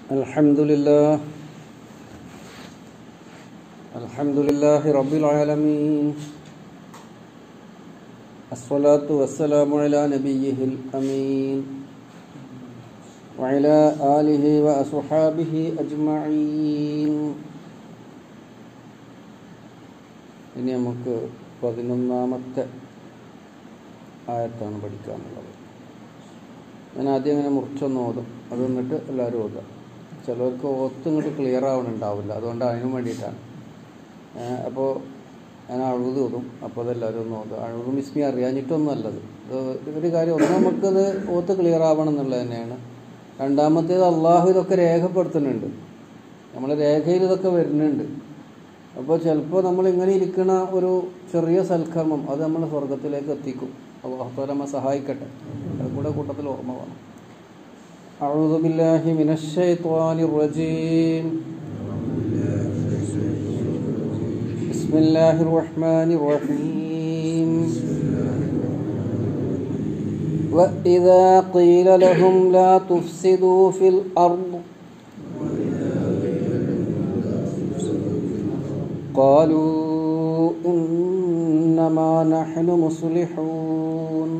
الحمد لله الحمد لله رب العالمين الصلاة والسلام على نبيه الأمين وعلى آله وأصحابه أجمعين ഇനി നമുക്ക് പതിനൊന്നാമത്തെ ആയത്താണ് പഠിക്കാനുള്ളത് ഞാൻ ആദ്യം അങ്ങനെ മുറിച്ചൊന്ന് ഓതും അത് എന്നിട്ട് എല്ലാവരും ഓതുക ചിലർക്ക് ഓത്ത് ഇങ്ങോട്ട് ക്ലിയർ ആവണുണ്ടാവില്ല അതുകൊണ്ട് അതിനും വേണ്ടിയിട്ടാണ് അപ്പോൾ ഞാൻ അഴുത് ഓതും അപ്പോൾ അതെല്ലാവരും ഒന്ന് ഓതുക അഴുതും വിസ്മി അറിയാഞ്ഞിട്ടൊന്നും അല്ലത് ഇത് ഒരു കാര്യം ഒന്ന് നമുക്കത് ഓത്ത് ക്ലിയർ ആവണം എന്നുള്ളത് തന്നെയാണ് രണ്ടാമത്തേത് അള്ളാഹു ഇതൊക്കെ രേഖപ്പെടുത്തുന്നുണ്ട് നമ്മൾ രേഖയിൽ ഇതൊക്കെ വരുന്നുണ്ട് അപ്പോൾ ചിലപ്പോൾ നമ്മൾ ഇങ്ങനെ ഇരിക്കുന്ന ഒരു ചെറിയ സൽക്കർമ്മം അത് നമ്മൾ സ്വർഗത്തിലേക്ക് എത്തിക്കും അള്ളാഹു നമ്മ സഹായിക്കട്ടെ അത് കൂടെ കൂട്ടത്തിൽ ഓർമ്മ വേണം أعوذ بالله من الشيطان الرجيم بسم الله الرحمن الرحيم وإذا قيل لهم لا تفسدوا في الأرض قالوا إنما نحن مصلحون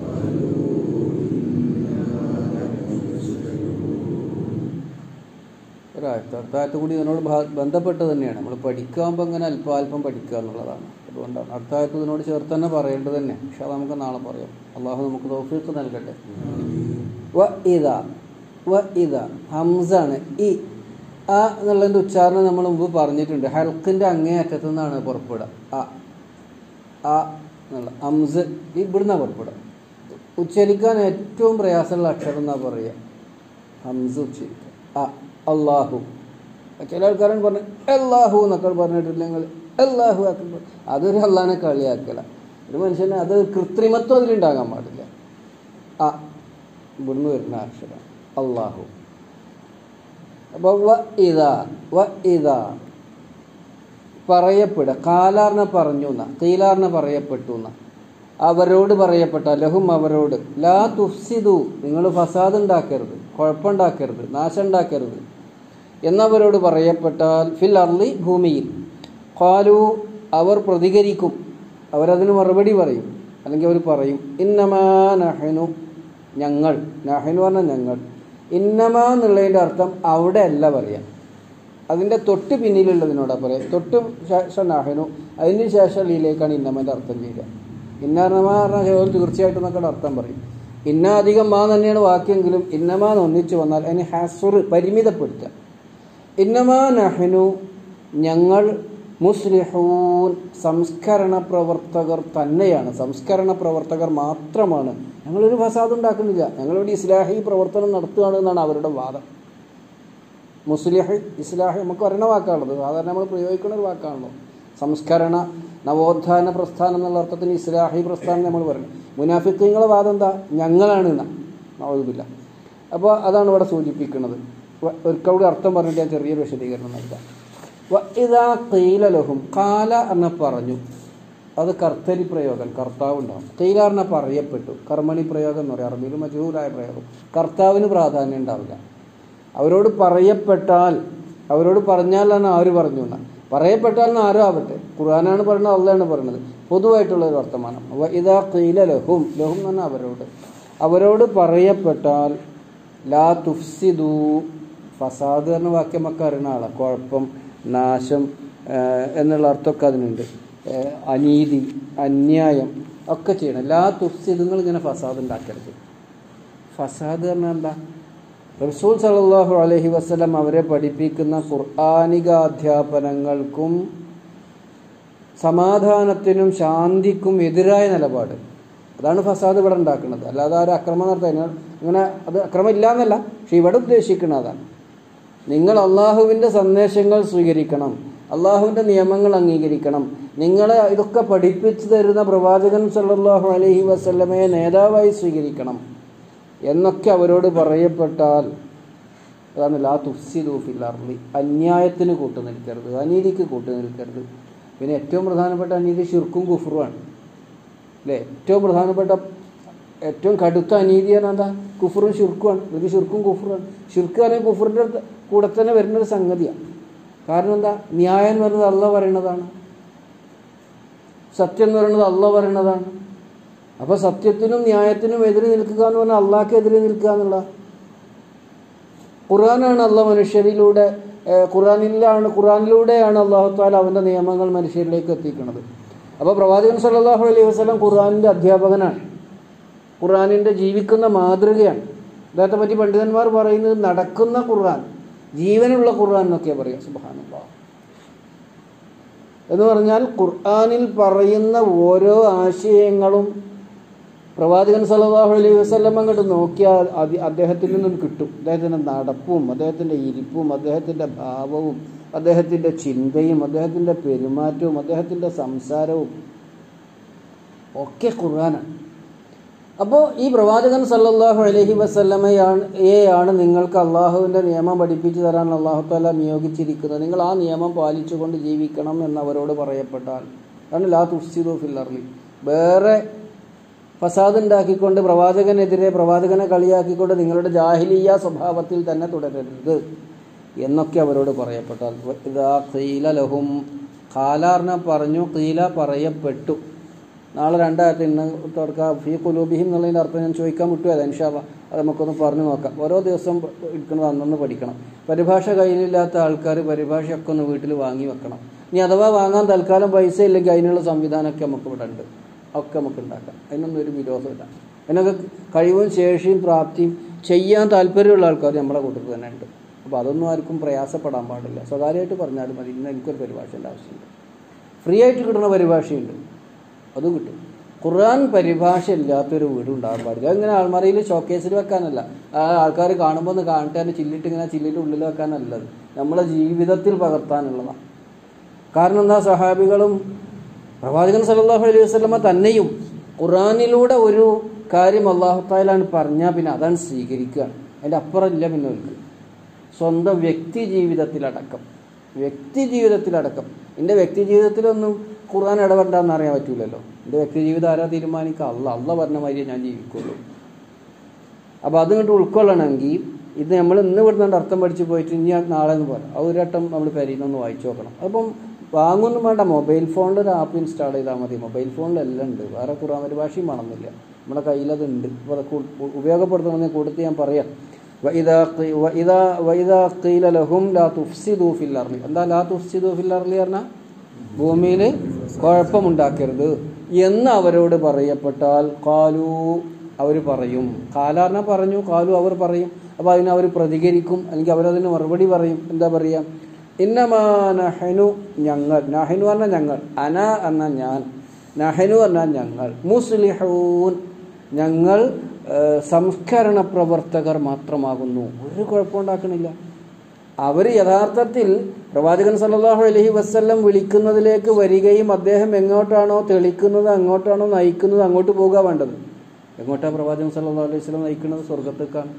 ഒരാഴ്ച അടുത്താഴ്ച കൂടി ഇതിനോട് ബന്ധപ്പെട്ട് തന്നെയാണ് നമ്മൾ പഠിക്കുമ്പോൾ ഇങ്ങനെ അല്പാൽപ്പം പഠിക്കുക എന്നുള്ളതാണ് അതുകൊണ്ടാണ് അടുത്താഴ്ച ഇതിനോട് ചേർത്ത് തന്നെ പറയേണ്ടത് തന്നെ പക്ഷെ അത് നമുക്ക് നാളെ പറയാം അള്ളാഹു നമുക്ക് തോഫീക്ക് നൽകട്ടെ വ ഇത വ ഇത ഹംസാണ് ഈ ആ എന്നുള്ളതിൻ്റെ ഉച്ചാരണം നമ്മൾ മുമ്പ് പറഞ്ഞിട്ടുണ്ട് ഹൽക്കിൻ്റെ അങ്ങേ അറ്റത്തു നിന്നാണ് പുറപ്പെടുക ആ ആ എന്നുള്ള ഹംസ് ഇവിടുന്നാണ് പുറപ്പെടുക ഉച്ചരിക്കാൻ ഏറ്റവും പ്രയാസമുള്ള അക്ഷരം എന്നാ പറയുക ഹംസ് ഉച്ചരിക്കുക ആ അള്ളാഹു ചില ആൾക്കാരൻ പറഞ്ഞു അള്ളാഹു എന്നൊക്കെ പറഞ്ഞിട്ടില്ലെങ്കിൽ അള്ളാഹു ആക്കുമ്പോൾ അതൊരു അള്ളാഹിനെ കളിയാക്കല ഒരു മനുഷ്യന് അത് കൃത്രിമത്വം അതിലുണ്ടാകാൻ പാടില്ല ആ ഇവിടുന്ന് വരുന്ന അക്ഷരം അള്ളാഹു അപ്പോൾ വ ഇത വ ഇത പറയപ്പെടുക കാലാറിനെ പറഞ്ഞു എന്ന കീലാറിനെ പറയപ്പെട്ടു എന്ന അവരോട് പറയപ്പെട്ട ലഹും അവരോട് ലാ തുഫ്സിദു നിങ്ങൾ ഫസാദ് ഉണ്ടാക്കരുത് കുഴപ്പമുണ്ടാക്കരുത് നാശം ഉണ്ടാക്കരുത് എന്നവരോട് പറയപ്പെട്ടാൽ ഫിൽ അർലി ഭൂമിയിൽ ഖാലു അവർ പ്രതികരിക്കും അവരതിന് മറുപടി പറയും അല്ലെങ്കിൽ അവർ പറയും ഇന്നമാ നഹനു ഞങ്ങൾ നഹനു പറഞ്ഞാൽ ഞങ്ങൾ ഇന്നമാ എന്നുള്ളതിൻ്റെ അർത്ഥം അവിടെ അല്ല പറയാം അതിൻ്റെ തൊട്ട് പിന്നിലുള്ളതിനോടാ പറയാം തൊട്ട് ശേഷം നഹനു അതിന് ശേഷം ലീലേക്കാണ് ഇന്നമൻ്റെ അർത്ഥം ചെയ്യുക ഇന്നമാ പറഞ്ഞാൽ തീർച്ചയായിട്ടും എന്നൊക്കെ അർത്ഥം പറയും ഇന്ന അധികം മാ തന്നെയാണ് വാക്യെങ്കിലും ഇന്നമാ ഒന്നിച്ചു വന്നാൽ അതിന് ഹാസുർ പരിമിതപ്പെടുത്തുക ഇന്നമാ നഹനു ഞങ്ങൾ മുസ്ലിഹൂൻ സംസ്കരണ പ്രവർത്തകർ തന്നെയാണ് സംസ്കരണ പ്രവർത്തകർ മാത്രമാണ് ഞങ്ങളൊരു ഫസാദ് ഉണ്ടാക്കുന്നില്ല ഞങ്ങളിവിടെ ഇസ്ലാഹി പ്രവർത്തനം നടത്തുകയാണ് എന്നാണ് അവരുടെ വാദം മുസ്ലിഹ് ഇസ്ലാഹി നമുക്ക് വരണ വാക്കാണുള്ളത് സാധാരണ നമ്മൾ പ്രയോഗിക്കുന്ന ഒരു വാക്കാണല്ലോ സംസ്കരണ നവോത്ഥാന പ്രസ്ഥാനം എന്നുള്ള അർത്ഥത്തിന് ഇസ്ലാഹി പ്രസ്ഥാനം നമ്മൾ പറയുന്നത് മുനാഫിക്കങ്ങളെ വാദം എന്താ ഞങ്ങളാണ് എന്നാ അപ്പോൾ അതാണ് ഇവിടെ സൂചിപ്പിക്കുന്നത് ഒരിക്കലൂടെ അർത്ഥം പറഞ്ഞിട്ട് ഞാൻ ചെറിയൊരു വിശദീകരണം നൽകാം ഇതാ കീലലഹും കാല എന്ന പറഞ്ഞു അത് കർത്തരി പ്രയോഗം കർത്താവ് ഉണ്ടാവും കീല എന്ന പറയപ്പെട്ടു കർമ്മണി പ്രയോഗം എന്ന് പറയും അറബിയിൽ മജൂരായ പ്രയോഗം കർത്താവിന് പ്രാധാന്യം ഉണ്ടാവില്ല അവരോട് പറയപ്പെട്ടാൽ അവരോട് പറഞ്ഞാൽ എന്ന് ആര് പറഞ്ഞു എന്നാ പറയപ്പെട്ടാൽ എന്ന് ആരും ആവട്ടെ ഖുർആനാണ് പറയുന്നത് അള്ളയാണ് പറയുന്നത് പൊതുവായിട്ടുള്ള ഒരു വർത്തമാനം ഇതാ കീല ലഹും ലഹും എന്ന് പറഞ്ഞാൽ അവരോട് അവരോട് പറയപ്പെട്ടാൽ ലാ തുഫ്സിദു ഫസാദ് എന്ന വാക്യം ഒക്കെ അറിയുന്ന ആളാണ് കുഴപ്പം നാശം എന്നുള്ള അർത്ഥമൊക്കെ അതിനുണ്ട് അനീതി അന്യായം ഒക്കെ ചെയ്യണം ലാ തുഫ്സിദ് നിങ്ങൾ ഇങ്ങനെ ഫസാദ് ഉണ്ടാക്കരുത് ഫസാദ് പറഞ്ഞാൽ എന്താ റസൂൽ സലാഹു അലഹി വസ്ലം അവരെ പഠിപ്പിക്കുന്ന ഖുർആാനിക അധ്യാപനങ്ങൾക്കും സമാധാനത്തിനും ശാന്തിക്കും എതിരായ നിലപാട് അതാണ് ഫസാദ് ഇവിടെ ഉണ്ടാക്കുന്നത് അല്ലാതെ ആരും അക്രമം നടത്താൻ ഇങ്ങനെ അത് അക്രമം ഇല്ല എന്നല്ല പക്ഷെ ഇവിടെ ഉദ്ദേശിക്കുന്നത് അതാണ് നിങ്ങൾ അള്ളാഹുവിൻ്റെ സന്ദേശങ്ങൾ സ്വീകരിക്കണം അള്ളാഹുവിൻ്റെ നിയമങ്ങൾ അംഗീകരിക്കണം നിങ്ങളെ ഇതൊക്കെ പഠിപ്പിച്ചു തരുന്ന പ്രവാചകൻ സല്ലാഹു അലഹി വസ്ലമയെ നേതാവായി സ്വീകരിക്കണം എന്നൊക്കെ അവരോട് പറയപ്പെട്ടാൽ അതാണ് ലാ തുഫ്സിദു ഫിൽ അർലി അന്യായത്തിന് കൂട്ടു നിൽക്കരുത് അനീതിക്ക് കൂട്ടു നിൽക്കരുത് പിന്നെ ഏറ്റവും പ്രധാനപ്പെട്ട അനീതി ഷിർക്കും കുഫറുമാണ് അല്ലേ ഏറ്റവും പ്രധാനപ്പെട്ട ഏറ്റവും കടുത്ത അനീതിയാണ് എന്താ കുഫറും ഷിർക്കുമാണ് ഇത് ഷിർക്കും കുഫറുമാണ് ഷിർക്ക് അല്ലെങ്കിൽ കുഫറിൻ്റെ കൂടെ തന്നെ വരുന്നൊരു സംഗതിയാണ് കാരണം എന്താ ന്യായം എന്ന് പറയുന്നത് അല്ല പറയണതാണ് സത്യം എന്ന് പറയുന്നത് അല്ല പറയണതാണ് അപ്പോൾ സത്യത്തിനും ന്യായത്തിനും എതിരെ നിൽക്കുക എന്ന് പറഞ്ഞാൽ അള്ളാഹ്ക്ക് എതിരെ നിൽക്കുക എന്നുള്ള ഖുർആനാണ് അല്ല മനുഷ്യരിലൂടെ ഏഹ്, ഖുർആനിലാണ് ഖുർആനിലൂടെയാണ് അള്ളാഹു താല അവൻ്റെ നിയമങ്ങൾ മനുഷ്യരിലേക്ക് എത്തിക്കുന്നത് അപ്പോൾ പ്രവാചകൻ സല്ലല്ലാഹു അലൈഹി വസല്ലം ഖുർആനിൻ്റെ അധ്യാപകനാണ് ഖുർആനിൻ്റെ ജീവിക്കുന്ന മാതൃകയാണ് അദ്ദേഹത്തെ പറ്റി പണ്ഡിതന്മാർ പറയുന്നത് നടക്കുന്ന ഖുർആൻ ജീവനുള്ള ഖുർആൻ എന്നൊക്കെയാണ് പറയുക സുബാനുള്ള എന്ന് പറഞ്ഞാൽ ഖുർആനിൽ പറയുന്ന ഓരോ ആശയങ്ങളും പ്രവാചകൻ സല്ലല്ലാഹു അലൈഹി വസല്ലം അങ്ങോട്ട് നോക്കിയാൽ അത് അദ്ദേഹത്തിൽ നിന്നും കിട്ടും അദ്ദേഹത്തിൻ്റെ നടപ്പും അദ്ദേഹത്തിൻ്റെ ഇരിപ്പും അദ്ദേഹത്തിൻ്റെ ഭാവവും അദ്ദേഹത്തിൻ്റെ ചിന്തയും അദ്ദേഹത്തിൻ്റെ പെരുമാറ്റവും അദ്ദേഹത്തിൻ്റെ സംസാരവും ഒക്കെ ഖുർആനാണ് അപ്പോൾ ഈ പ്രവാചകൻ സല്ലല്ലാഹു അലൈഹി വസല്ലമയാണ് ഏയാണ് നിങ്ങൾക്ക് അള്ളാഹുവിൻ്റെ നിയമം പഠിപ്പിച്ചു തരാൻ അള്ളാഹു താല നിയോഗിച്ചിരിക്കുന്നത് നിങ്ങൾ ആ നിയമം പാലിച്ചുകൊണ്ട് ജീവിക്കണം എന്ന് അവരോട് പറയപ്പെട്ടാൽ അതാണ് ലാ തുഫ്സിദു ഫിൽ അർളി വേറെ ഫസാദ് ഉണ്ടാക്കിക്കൊണ്ട് പ്രവാചകനെതിരെ പ്രവാചകനെ കളിയാക്കിക്കൊണ്ട് നിങ്ങളുടെ ജാഹിലിയ സ്വഭാവത്തിൽ തന്നെ തുടരരുത് എന്നൊക്കെ അവരോട് പറയപ്പെട്ടാൽ ഇതാ ഖീല ലഹും ഖാലാറിനെ പറഞ്ഞു ഖീല പറയപ്പെട്ടു നാളെ രണ്ടായിരത്തി ഇന്ന് തുടക്കം ഫീ കുലൂബിഹിം എന്നുള്ളതിൻ്റെ അർത്ഥം ഞാൻ ചോദിക്കാൻ വിട്ടുപോയത് ഇൻഷാല്ല അത് നമുക്കൊന്ന് പറഞ്ഞു നോക്കാം ഓരോ ദിവസം എടുക്കുന്നത് അന്നൊന്ന് പഠിക്കണം പരിഭാഷ കയ്യിലില്ലാത്ത ആൾക്കാർ പരിഭാഷയൊക്കെ ഒന്ന് വീട്ടിൽ വാങ്ങി വെക്കണം ഇനി അഥവാ വാങ്ങാൻ തൽക്കാലം പൈസ ഇല്ലെങ്കിൽ അതിനുള്ള സംവിധാനമൊക്കെ നമുക്ക് ഇവിടെ ഉണ്ട് ഒക്കെ നമുക്ക് ഉണ്ടാക്കാം അതിനൊന്നും ഒരു വിരോധമില്ല അതിനൊക്കെ കഴിവും ശേഷിയും പ്രാപ്തിയും ചെയ്യാൻ താല്പര്യമുള്ള ആൾക്കാർ നമ്മളെ കൂട്ടത്തിൽ തന്നെ ഉണ്ട് അപ്പോൾ അതൊന്നും ആർക്കും പ്രയാസപ്പെടാൻ പാടില്ല സ്വകാര്യമായിട്ട് പറഞ്ഞാലും മതി ഇന്ന് എനിക്കൊരു പരിഭാഷേൻ്റെ ആവശ്യമുണ്ട് ഫ്രീ ആയിട്ട് കിട്ടുന്ന പരിഭാഷയുണ്ട് അതും കിട്ടും ഖുർആൻ പരിഭാഷ ഇല്ലാത്തൊരു വീട് ഉണ്ടാകാൻ പാടില്ല അതിങ്ങനെ ആൾമറയിൽ ഷോക്കേസിൽ വെക്കാനല്ല ആ ആൾക്കാർ കാണുമ്പോൾ ഒന്ന് കാണിട്ട് തന്നെ ചില്ലിട്ട് ഇങ്ങനെ ചില്ലിട്ട് ഉള്ളിൽ വെക്കാനല്ലത് നമ്മളെ ജീവിതത്തിൽ പകർത്താനുള്ളതാണ് കാരണം എന്താ സഹാബികളും പ്രവാചകൻ സല്ലല്ലാഹു അലൈഹി വസല്ലമ തന്നെയും ഖുറാനിലൂടെ ഒരു കാര്യം അള്ളാഹു താലാണ് പറഞ്ഞാൽ പിന്നെ അതാണ് സ്വീകരിക്കുകയാണ് അതിൻ്റെ അപ്പുറം ഇല്ല പിന്നെ അവർക്ക് സ്വന്തം വ്യക്തി ജീവിതത്തിലടക്കം വ്യക്തി ജീവിതത്തിലടക്കം എൻ്റെ വ്യക്തി ജീവിതത്തിലൊന്നും ഖുർആൻ ഇടപെടണ്ടെന്ന് അറിയാൻ പറ്റൂലല്ലോ എൻ്റെ വ്യക്തി ജീവിതം ആരാ തീരുമാനിക്കുക അല്ല അല്ല പറഞ്ഞ മാതിരിയേ ഞാൻ ജീവിക്കുള്ളൂ അപ്പോൾ അതിങ്ങോട്ട് ഉൾക്കൊള്ളണമെങ്കിൽ ഇത് നമ്മൾ ഇന്ന് ഇവിടുന്ന് അർത്ഥം പഠിച്ച് പോയിട്ട് ഇനി നാളെ എന്ന് പറയാം അത് ഒരു വട്ടം നമ്മൾ പെരിയിൽ നിന്ന് വായിച്ചു നോക്കണം അപ്പം വാങ്ങൊന്നും വേണ്ട മൊബൈൽ ഫോണിൽ ഒരു ആപ്പ് ഇൻസ്റ്റാൾ ചെയ്താൽ മതി മൊബൈൽ ഫോണിലെല്ലാം ഉണ്ട് വേറെ ഖുറാൻ പരിഭാഷയും വേണമെന്നില്ല നമ്മുടെ കയ്യിലതുണ്ട് അപ്പോൾ അത് കൂ- ഉപയോഗപ്പെടുത്തണമെന്ന് കൊടുത്ത് ഞാൻ പറയാം വഇദാ ഖി- വഇദാ വഇദാ ഖീല ലഹും ലാ തുഫ്സിദു ഫിൽ അർളി എന്താ ലാ തുഫ്സിദു ഫിൽ അർളി പറഞ്ഞാൽ ഭൂമിയിൽ കുഴപ്പമുണ്ടാക്കരുത് എന്ന് അവരോട് പറയപ്പെട്ടാൽ കാലു അവർ പറയും കാലാർണ പറഞ്ഞു കാലു അവർ പറയും അപ്പോൾ അതിന് അവർ പ്രതികരിക്കും അല്ലെങ്കിൽ അവരതിന് മറുപടി പറയും എന്താ പറയുക ഇന്നമാ നഹനു ഞങ്ങൾ നഹനു പറഞ്ഞാൽ ഞങ്ങൾ അന എന്ന ഞാൻ നഹനു പറഞ്ഞാൽ ഞങ്ങൾ മുസ്ലിഹൂൻ ഞങ്ങൾ ഏഹ്, സംസ്കരണ പ്രവർത്തകർ മാത്രമാകുന്നു ഒരു കുഴപ്പമുണ്ടാക്കണില്ല അവർ യഥാർത്ഥത്തിൽ പ്രവാചകൻ സല്ലല്ലാഹു അലൈഹി വസല്ലം വിളിക്കുന്നതിലേക്ക് വരികയും അദ്ദേഹം എങ്ങോട്ടാണോ തെളിക്കുന്നത് അങ്ങോട്ടാണോ നയിക്കുന്നത് അങ്ങോട്ട് പോകുക വേണ്ടത് എങ്ങോട്ടാണ് പ്രവാചകൻ സല്ലല്ലാഹു അലൈഹി വസല്ലം നയിക്കുന്നത് സ്വർഗത്തേക്കാണ്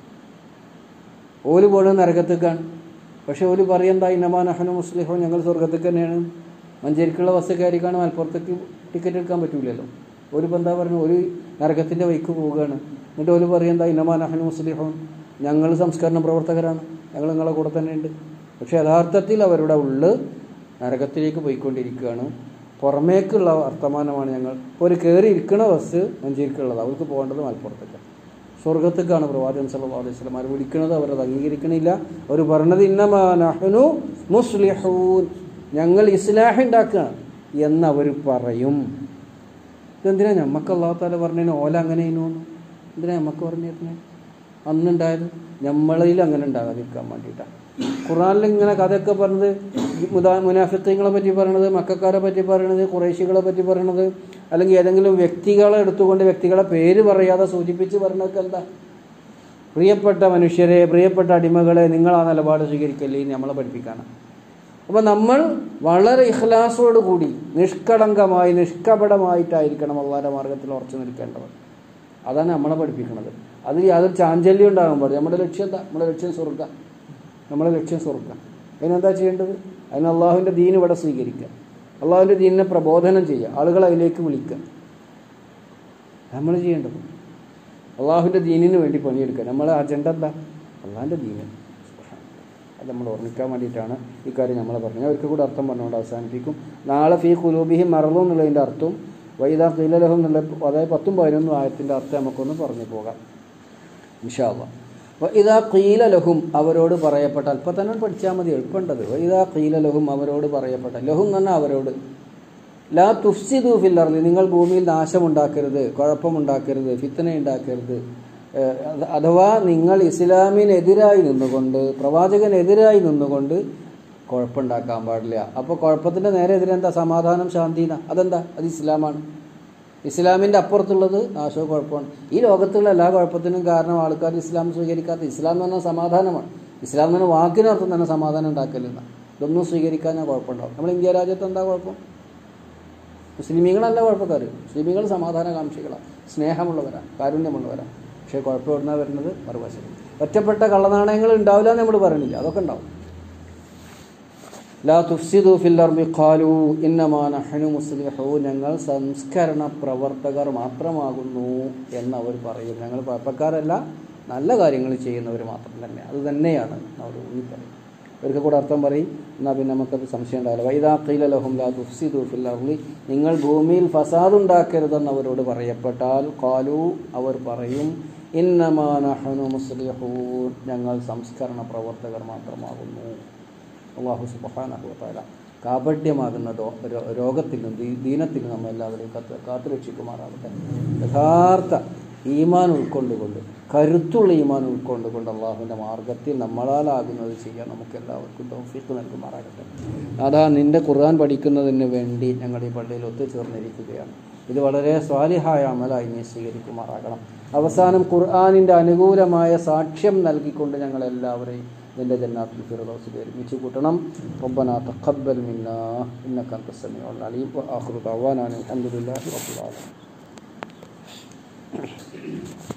ഓല് പോണത് നരകത്തേക്കാണ് പക്ഷെ ഓല് പറയണ്ട ഇന്നമാ നഹനു മുസ്ലിഹോ ഞങ്ങൾ സ്വർഗത്തേക്ക് തന്നെയാണ് മഞ്ചേരിക്കുള്ള ബസ് കയറിക്കാണ് മലപ്പുറത്തേക്ക് ടിക്കറ്റ് എടുക്കാൻ പറ്റൂലല്ലോ ഒരു ഇപ്പം എന്താ പറഞ്ഞു ഒരു നരകത്തിൻ്റെ വൈക്ക് പോവുകയാണ് എന്നിട്ട് ഓല് പറയണ്ട ഇന്നമാ നഹനു മുസ്ലിഹോൻ ഞങ്ങൾ സംസ്കരണ പ്രവർത്തകരാണ് ഞങ്ങൾ നിങ്ങളെ കൂടെ തന്നെ ഉണ്ട് പക്ഷെ യഥാർത്ഥത്തിൽ അവരുടെ ഉള്ള് നരകത്തിലേക്ക് പോയിക്കൊണ്ടിരിക്കുകയാണ് പുറമേക്കുള്ള വർത്തമാനമാണ് ഞങ്ങൾ ഇപ്പോൾ ഒരു കയറി ഇരിക്കണ ബസ് മഞ്ചേരിക്കുള്ളത് അവർക്ക് പോകേണ്ടത് മലപ്പുറത്തേക്കാണ് സ്വർഗത്തേക്കാണ് പ്രവാചകൻ സല്ലല്ലാഹു അലൈഹി വസല്ലം അവർ വിളിക്കുന്നത് അവരത് അംഗീകരിക്കണില്ല അവർ പറഞ്ഞത് ഇന്നമാ നഹ്നു മുസ്ലിഹൂൻ ഞങ്ങൾ ഇസ്ലാഹ് ഉണ്ടാക്കുകയാണ് എന്നവർ പറയും ഇതെന്തിനാ ഞമ്മക്ക് അള്ളാഹു താല പറഞ്ഞതിന് ഓല അങ്ങനെ ഇനോന്ന് എന്തിനാ ഞമ്മക്ക് പറഞ്ഞിരുന്നത് അന്നുണ്ടായത് നമ്മളിൽ അങ്ങനെ ഉണ്ടാകാതിരിക്കാൻ വേണ്ടിയിട്ടാണ് ഖുറാനിൽ ഇങ്ങനെ കഥയൊക്കെ പറഞ്ഞത് മുതാ മുനാഫിത്തങ്ങളെ പറ്റി പറയണത് മക്കാരെ പറ്റി പറയണത് കുറേശികളെ പറ്റി പറയണത് അല്ലെങ്കിൽ ഏതെങ്കിലും വ്യക്തികളെ എടുത്തുകൊണ്ട് വ്യക്തികളെ പേര് പറയാതെ സൂചിപ്പിച്ച് പറയണതൊക്കെ എന്താ പ്രിയപ്പെട്ട മനുഷ്യരെ പ്രിയപ്പെട്ട അടിമകളെ നിങ്ങൾ ആ നിലപാട് സ്വീകരിക്കല്ലേ എന്ന് നമ്മളെ പഠിപ്പിക്കാനാണ് അപ്പോൾ നമ്മൾ വളരെ ഇഖ്ലാസോട് കൂടി നിഷ്കളങ്കമായി നിഷ്കപടമായിട്ടായിരിക്കണം അള്ളാന്റെ മാർഗത്തിൽ ഉറച്ചു നിൽക്കേണ്ടത് അതാണ് നമ്മളെ പഠിപ്പിക്കുന്നത് അതിൽ യാതൊരു ചാഞ്ചല്യം ഉണ്ടാകാൻ പാടില്ല നമ്മുടെ ലക്ഷ്യം എന്താ നമ്മുടെ ലക്ഷ്യം സ്വർഗ്ഗം നമ്മുടെ ലക്ഷ്യം സ്വർഗ്ഗം അതിനെന്താ ചെയ്യേണ്ടത് അതിന് അള്ളാഹുവിൻ്റെ ദീൻ ഇവിടെ സ്വീകരിക്കുക അള്ളാഹുവിൻ്റെ ദീനിനെ പ്രബോധനം ചെയ്യുക ആളുകളെ അതിലേക്ക് വിളിക്കുക നമ്മൾ ചെയ്യേണ്ടത് അള്ളാഹുവിൻ്റെ ദീനിന് വേണ്ടി പണിയെടുക്കുക നമ്മളെ അജണ്ട എന്താ അള്ളാഹിൻ്റെ ദീന് അത് നമ്മൾ ഓർമ്മിക്കാൻ വേണ്ടിയിട്ടാണ് ഇക്കാര്യം നമ്മൾ പറഞ്ഞത് അവർക്ക് കൂടെ അർത്ഥം പറഞ്ഞുകൊണ്ട് അവസാനിപ്പിക്കും നാളെ ഫീ കുലൂബിഹി മറന്നു എന്നുള്ളതിൻ്റെ അർത്ഥം വൈദാ കീലലഹം എന്നുള്ള അതായത് പത്തും പതിനൊന്നും ആയത്തിൻ്റെ അർത്ഥം നമുക്കൊന്ന് പറഞ്ഞു പോകാം ഇൻഷാല്ല ഇതാ കീലലഹും അവരോട് പറയപ്പെട്ട അല്പം തന്നെ പഠിച്ചാൽ മതി എളുപ്പമുണ്ടത് ഇതാ കീലലഹും അവരോട് പറയപ്പെട്ട ലഹും എന്ന് പറഞ്ഞാൽ അവരോട് ലാ തുഫ്സിദു ഫിൽ അർളി നിങ്ങൾ ഭൂമിയിൽ നാശമുണ്ടാക്കരുത് കുഴപ്പമുണ്ടാക്കരുത് ഫിത്തന ഉണ്ടാക്കരുത് ഏഹ് അത് അഥവാ നിങ്ങൾ ഇസ്ലാമിനെതിരായി നിന്നുകൊണ്ട് പ്രവാചകനെതിരായി നിന്നുകൊണ്ട് കുഴപ്പമുണ്ടാക്കാൻ പാടില്ല അപ്പോൾ കുഴപ്പത്തിൻ്റെ നേരെ എതിരെന്താ സമാധാനം ശാന്തിന അതെന്താ അത് ഇസ്ലാമാണ് ഇസ്ലാമിൻ്റെ അപ്പുറത്തുള്ളത് നാശവും കുഴപ്പമാണ് ഈ ലോകത്തുള്ള എല്ലാ കുഴപ്പത്തിനും കാരണം ആൾക്കാർ ഇസ്ലാം സ്വീകരിക്കാത്ത ഇസ്ലാം എന്ന് പറഞ്ഞാൽ സമാധാനമാണ് ഇസ്ലാം എന്ന് പറഞ്ഞാൽ വാക്കിനർത്ഥം തന്നെ സമാധാനം ഉണ്ടാക്കലില്ല ഇതൊന്നും സ്വീകരിക്കാൻ ഞാൻ കുഴപ്പമുണ്ടാവും നമ്മൾ ഇന്ത്യ രാജ്യത്ത് എന്താ കുഴപ്പം മുസ്ലിമീങ്ങളല്ല കുഴപ്പക്കാർ മുസ്ലിമീങ്ങൾ സമാധാനകാംക്ഷികളാണ് സ്നേഹമുള്ളവരാണ് കാരുണ്യമുള്ളവരാണ് പക്ഷേ കുഴപ്പം എവിടുന്ന വരുന്നത് മറുവശം ഒറ്റപ്പെട്ട കള്ളനാണയങ്ങൾ ഉണ്ടാവില്ല എന്ന് നമ്മൾ പറയണില്ല അതൊക്കെ ഉണ്ടാവും ലാ തുഫ്സിദു ഫിൽ അർബി ഖാലു ഇന്നമാ നഹ്നു മുസ്ലിഹൂ ഞങ്ങൾ സംസ്കരണ പ്രവർത്തകർ മാത്രമാകുന്നു എന്ന് അവർ പറയും ഞങ്ങൾ കുഴപ്പക്കാരല്ല നല്ല കാര്യങ്ങൾ ചെയ്യുന്നവർ മാത്രം തന്നെ അത് തന്നെയാണ് അവർ ഊന്നി പറയും അവർക്ക് കൂടെ അർത്ഥം പറയും എന്നാൽ പിന്നെ നമുക്കത് സംശയം ഉണ്ടാവില്ല വൈദാ ഖീല ലഹും ലാ തുഫ്സിദു ഫിൽ അർളി നിങ്ങൾ ഭൂമിയിൽ ഫസാദ് ഉണ്ടാക്കരുതെന്ന് അവരോട് പറയപ്പെട്ടാൽ ഖാലു അവർ പറയും ഇന്നമാ നഹ്നു മുസ്ലിഹൂൻ ഞങ്ങൾ സംസ്കരണ പ്രവർത്തകർ മാത്രമാകുന്നു അള്ളാഹു സുബഹാനഹു താല കാപട്യമാകുന്ന ദോ- രോ- രോഗത്തിൽ നിന്നും ദീ- ദീനത്തിൽ നിന്നും നമ്മൾ എല്ലാവരെയും കത്ത് കാത്തുരക്ഷിക്കുമാറാകട്ടെ യഥാർത്ഥ ഈമാൻ ഉൾക്കൊണ്ടുകൊണ്ട് കരുത്തുള്ള ഈമാൻ ഉൾക്കൊണ്ടുകൊണ്ട് അള്ളാഹുവിൻ്റെ മാർഗത്തിൽ നമ്മളാലാകുന്നത് ചെയ്യാൻ നമുക്ക് എല്ലാവർക്കും തൗഫീഖ് നൽകുമാറാകട്ടെ അതാ നിന്റെ ഖുർആൻ പഠിക്കുന്നതിന് വേണ്ടി ഞങ്ങൾ ഈ പള്ളിയിൽ ഒത്തുചേർന്നിരിക്കുകയാണ് ഇത് വളരെ സ്വാലിഹായ അമലായി നീ സ്വീകരിക്കുമാറാകണം അവസാനം ഖുർആാനിൻ്റെ അനുകൂലമായ സാക്ഷ്യം നൽകിക്കൊണ്ട് ഞങ്ങൾ എല്ലാവരെയും നിന്റെ ജന്നാത്തിൽ ഫിറദൗസിൽ ഒരുമിച്ച് കൂട്ടണം ربنا تقبل منا انك انت السميع العليم واخر دعوانا ان الحمد لله رب العالمين